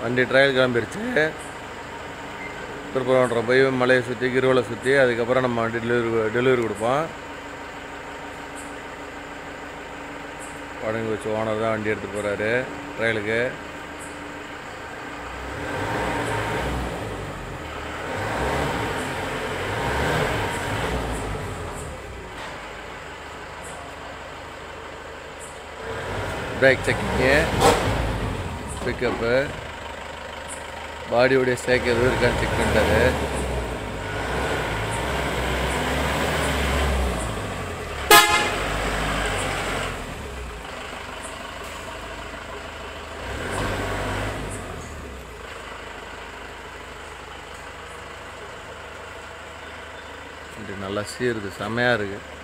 வண்டி ட்ரையல் கிளம்பிருச்சு திருப்பரங்குன்றம் போய் மலையை சுற்றி கிருவலை சுற்றி அதுக்கப்புறம் நம்ம வண்டி டெலிவரி டெலிவரி கொடுப்போம் வடங்கு வச்சு ஓனர் தான் வண்டி எடுத்துகிட்டு போகிறாரு ட்ரையலுக்கு பிரேக் செக்கிங்கு பிக்கப்பு பாடியோடைய ஸ்டேக் எதுவும் இருக்கான்னு செக் பண்ணிட்டாரு இது நல்லா சீருது செமையாக இருக்குது